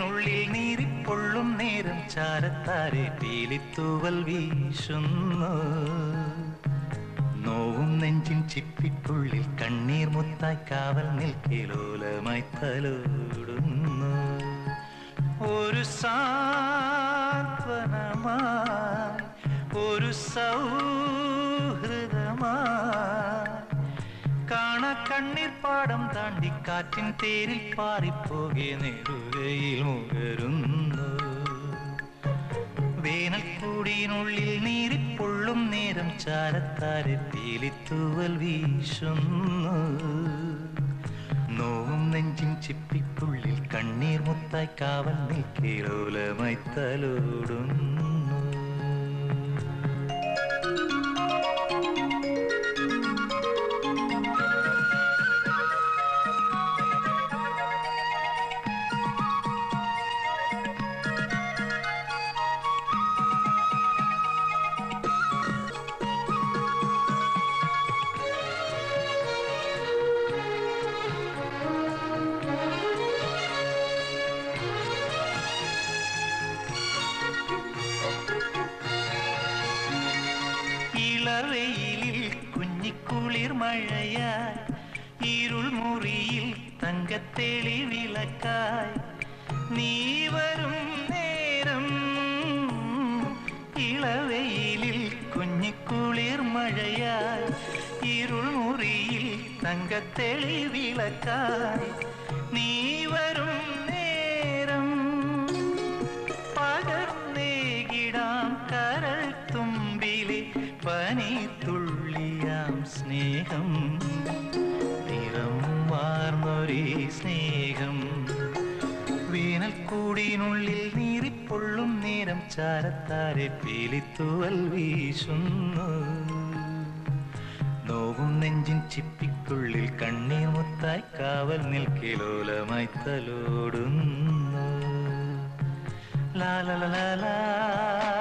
കൂടിനുള്ളിൽ നീറിപ്പൊള്ളും നേരം ചാരത്താരെ പീലിത്തൂവൽ വീശുന്നു നോവും നെഞ്ചിൻ ചിപ്പിക്കുള്ളിൽ കണ്ണീർ മുത്തായി കാവൽ നിൽക്കിലോലമായി തലോടുന്നു ഒരു സാന്ത്വനമായി ഒരു സൗഹൃദമായി കാണ കണ്ണീർ പാടം താണ്ടി കാറ്റിൻ തേരിൽ പാറിപ്പോകെ നെടുകയിൽ മുകരുന്നു വേനൽ കൂടിനുള്ളിൽ നീറിപ്പൊള്ളും നേരം ചാരത്താരെ പീലിത്തൂവൽ വീശുന്നു നോവും നെഞ്ചിൻ ചിപ്പിക്കുള്ളിൽ കണ്ണീർ മുത്തായി കാവൽ നിൽക്കിലോലമായി തലോടുന്നു ഇളവെയിലിൽ കുഞ്ഞിക്കുളിർ മഴയായി ഇരുൾ മുറിയിൽ തങ്കത്തെളി വിളക്കായി നീ വരും നേരം ഇളവെയിലിൽ കുഞ്ഞിക്കുളിർ മഴയായി ഇരുൾ മുറിയിൽ തങ്കത്തെളി വിളക്കായി നീ വരും നേരം പകർന്നേകിടാം കരൾ തുമ്പിലെ പനി തുള്ളിയാം സ്നേഹം നിറം വാർന്നൊരേ സ്നേഹം വേനൽ കൂടിനുള്ളിൽ നീറിപ്പൊള്ളും നേരം ചാരത്താരെ പീലിത്തുവൽ വീശുന്നു നോവും നെഞ്ചിൻ ചിപ്പിക്കുള്ളിൽ കണ്ണീർ മുത്തായി കാവൽ നിൽക്കിലോലമായി തലോടുന്നു ലാ ലാ ലാ ലാ ലാ